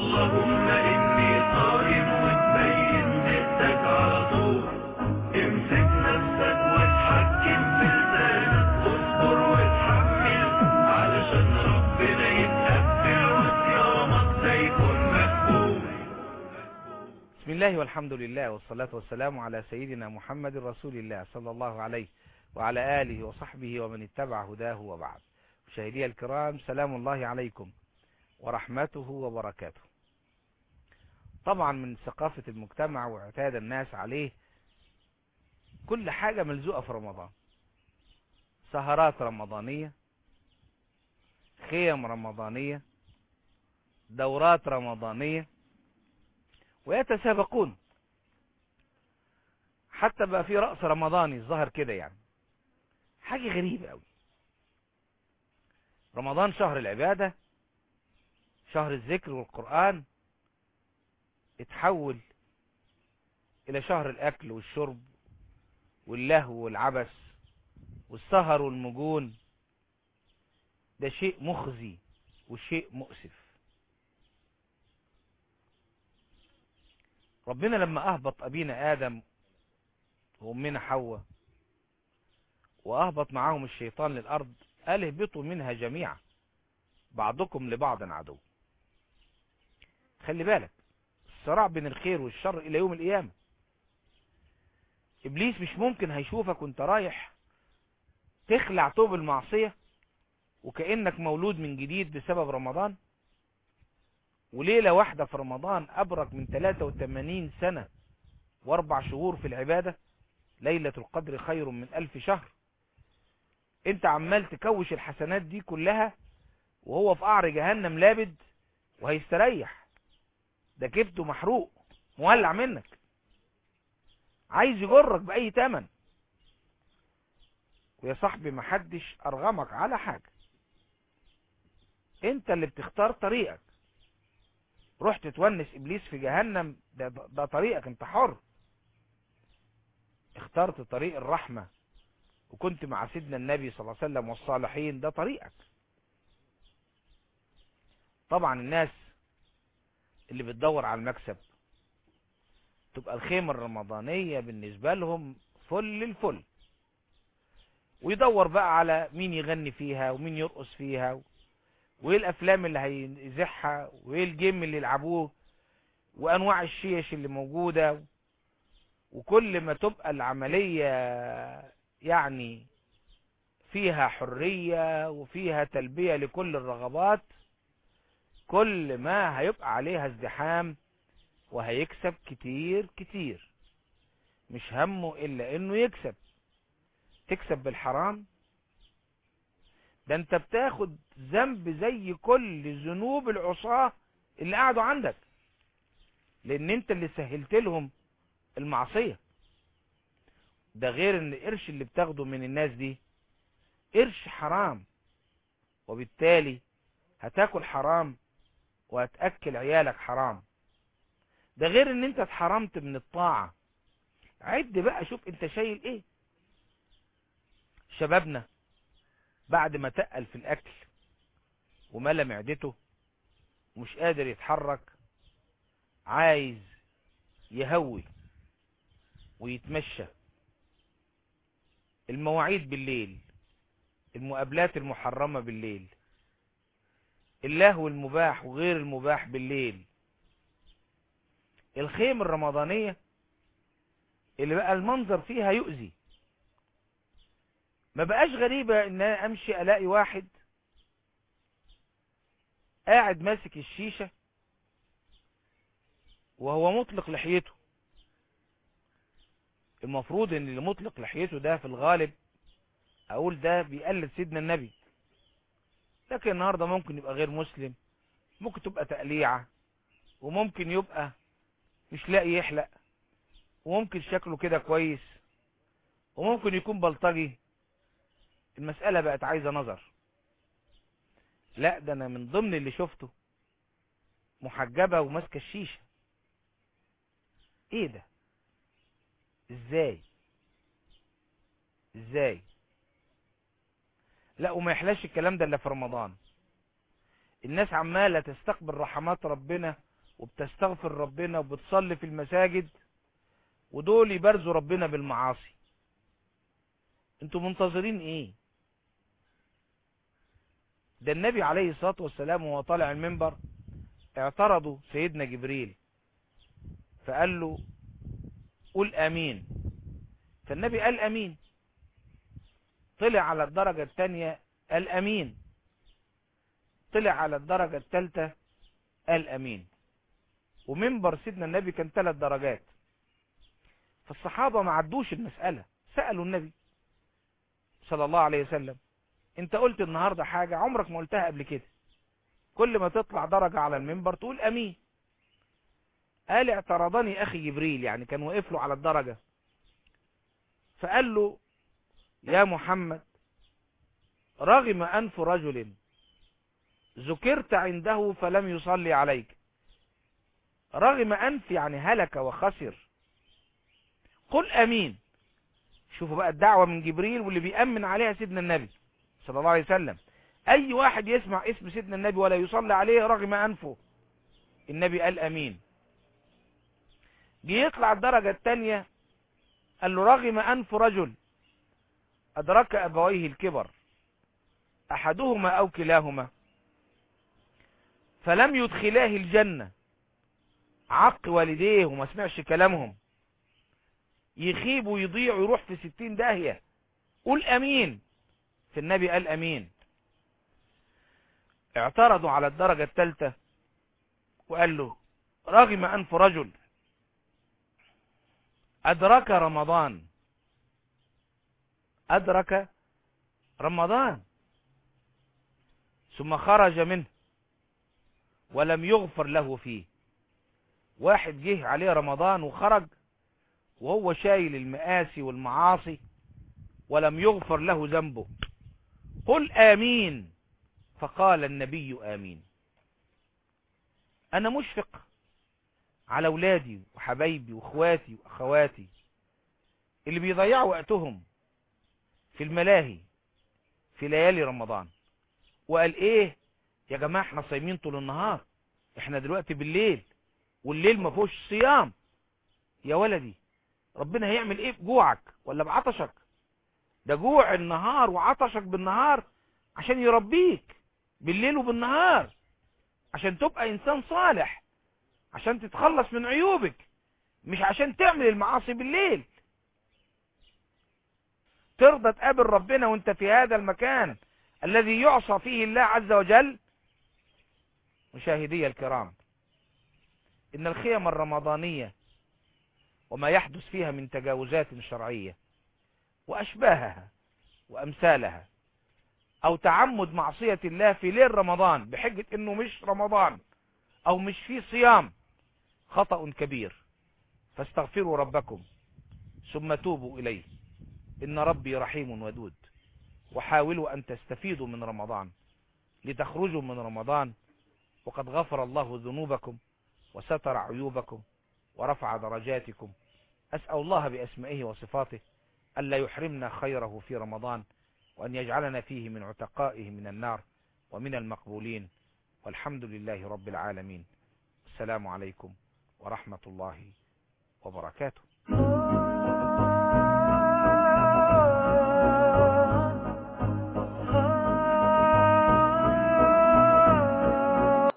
اللهم إني صائم وتبين ذاتك على طول امسك نفسك وتحكم في لسانك اصبر وتحمل علشان ربنا يتقبل وصيامك ده يكون مقبول بسم الله والحمد لله والصلاة والسلام على سيدنا محمد رسول الله صلى الله عليه وعلى آله وصحبه ومن اتبع هداه وبعد مشاهدي الكرام سلام الله عليكم ورحمته وبركاته طبعا من ثقافة المجتمع واعتاد الناس عليه كل حاجة ملزوقة في رمضان سهرات رمضانية خيم رمضانية دورات رمضانية ويتسابقون حتى بقى في رأس رمضاني الظهر كده يعني حاجة غريبة قوي رمضان شهر العبادة شهر الذكر والقرآن اتحول الى شهر الاكل والشرب واللهو والعبث والسهر والمجون ده شيء مخزي وشيء مؤسف ربنا لما اهبط ابينا ادم وامنا حواء واهبط معاهم الشيطان للارض قال اهبطوا منها جميعا بعضكم لبعض عدو خلي بالك الصراع بين الخير والشر الى يوم القيامة ابليس مش ممكن هيشوفك وانت رايح تخلع طوب المعصية وكأنك مولود من جديد بسبب رمضان وليلة واحدة في رمضان أبرك من 83 سنة واربع شهور في العبادة ليلة القدر خير من ألف شهر انت عمال تكوش الحسنات دي كلها وهو في قعر جهنم لابد وهيستريح ده كبته محروق مولع منك عايز يجرك بأي تمن ويا صاحبي محدش أرغمك على حاجة انت اللي بتختار طريقك رحت تونس ابليس في جهنم ده, ده طريقك انت حر اخترت طريق الرحمة وكنت مع سيدنا النبي صلى الله عليه وسلم والصالحين ده طريقك طبعا الناس اللي بتدور على المكسب تبقى الخيمة الرمضانية بالنسبة لهم فل الفل ويدور بقى على مين يغني فيها ومين يرقص فيها وايه الافلام اللي هيزحها وايه الجيم اللي يلعبوه وانواع الشيش اللي موجودة وكل ما تبقى العملية يعني فيها حرية وفيها تلبية لكل الرغبات كل ما هيبقى عليها ازدحام وهيكسب كتير كتير مش همه الا انه يكسب تكسب بالحرام ده انت بتاخد ذنب زي كل ذنوب العصاة اللي قعدوا عندك لان انت اللي سهلت لهم المعصية ده غير ان القرش اللي بتاخده من الناس دي قرش حرام وبالتالي هتاكل حرام وهتأكل عيالك حرام ده غير ان انت اتحرمت من الطاعة عد بقى شوف انت شايل ايه شبابنا بعد ما تقل في الاكل وملى معدته ومش قادر يتحرك عايز يهوي ويتمشى المواعيد بالليل المقابلات المحرمة بالليل اللهو المباح وغير المباح بالليل الخيم الرمضانية اللي بقى المنظر فيها يؤذي ما بقاش غريبة ان انا امشي الاقي واحد قاعد ماسك الشيشة وهو مطلق لحيته المفروض ان اللي مطلق لحيته ده في الغالب اقول ده بيقلد سيدنا النبي لكن النهاردة ممكن يبقى غير مسلم ممكن تبقى تقليعة وممكن يبقى مش لاقي يحلق وممكن شكله كده كويس وممكن يكون بلطجي المسألة بقت عايزة نظر لا ده انا من ضمن اللي شفته محجبة وماسكة الشيشة ايه ده ازاي ازاي لا وما يحلاش الكلام ده الا في رمضان الناس عمالة تستقبل رحمات ربنا وبتستغفر ربنا وبتصلي في المساجد ودول يبرزوا ربنا بالمعاصي انتوا منتظرين ايه ده النبي عليه الصلاة والسلام وهو طالع المنبر اعترضوا سيدنا جبريل فقال له قل امين فالنبي قال امين طلع على الدرجة الثانية قال امين طلع على الدرجة الثالثة قال امين ومنبر سيدنا النبي كان ثلاث درجات فالصحابة ما عدوش المسألة سألوا النبي صلى الله عليه وسلم انت قلت النهاردة حاجة عمرك ما قلتها قبل كده كل ما تطلع درجة على المنبر تقول امين قال اعترضني اخي جبريل يعني كان وقف له على الدرجة فقال له يا محمد رغم انف رجل ذكرت عنده فلم يصلي عليك رغم انف يعني هلك وخسر قل امين شوفوا بقى الدعوة من جبريل واللي بيأمن عليها سيدنا النبي صلى الله عليه وسلم اي واحد يسمع اسم سيدنا النبي ولا يصلي عليه رغم انفه النبي قال امين جه يطلع الدرجة التانية قال له رغم انف رجل ادرك ابويه الكبر احدهما او كلاهما فلم يدخلاه الجنة عق والديه وما سمعش كلامهم يخيب ويضيع ويروح في ستين داهية قول امين في النبي قال امين اعترضوا على الدرجة الثالثة وقال له رغم انف رجل ادرك رمضان ادرك رمضان ثم خرج منه ولم يغفر له فيه واحد جه عليه رمضان وخرج وهو شايل المآسي والمعاصي ولم يغفر له ذنبه قل آمين فقال النبي آمين أنا مشفق على أولادي وحبايبي وإخواتي وأخواتي اللي بيضيعوا وقتهم في الملاهي في ليالي رمضان وقال إيه يا جماعة احنا صايمين طول النهار احنا دلوقتي بالليل والليل ما فيهوش صيام يا ولدي ربنا هيعمل ايه بجوعك ولا بعطشك ده جوع النهار وعطشك بالنهار عشان يربيك بالليل وبالنهار عشان تبقى انسان صالح عشان تتخلص من عيوبك مش عشان تعمل المعاصي بالليل ترضى تقابل ربنا وانت في هذا المكان الذي يعصى فيه الله عز وجل مشاهدي الكرام ان الخيم الرمضانية وما يحدث فيها من تجاوزات شرعية واشباهها وامثالها او تعمد معصية الله في ليل رمضان بحجة انه مش رمضان او مش فيه صيام خطأ كبير فاستغفروا ربكم ثم توبوا اليه ان ربي رحيم ودود وحاولوا ان تستفيدوا من رمضان لتخرجوا من رمضان وقد غفر الله ذنوبكم وستر عيوبكم ورفع درجاتكم أسأل الله بأسمائه وصفاته ألا يحرمنا خيره في رمضان وأن يجعلنا فيه من عتقائه من النار ومن المقبولين والحمد لله رب العالمين السلام عليكم ورحمة الله وبركاته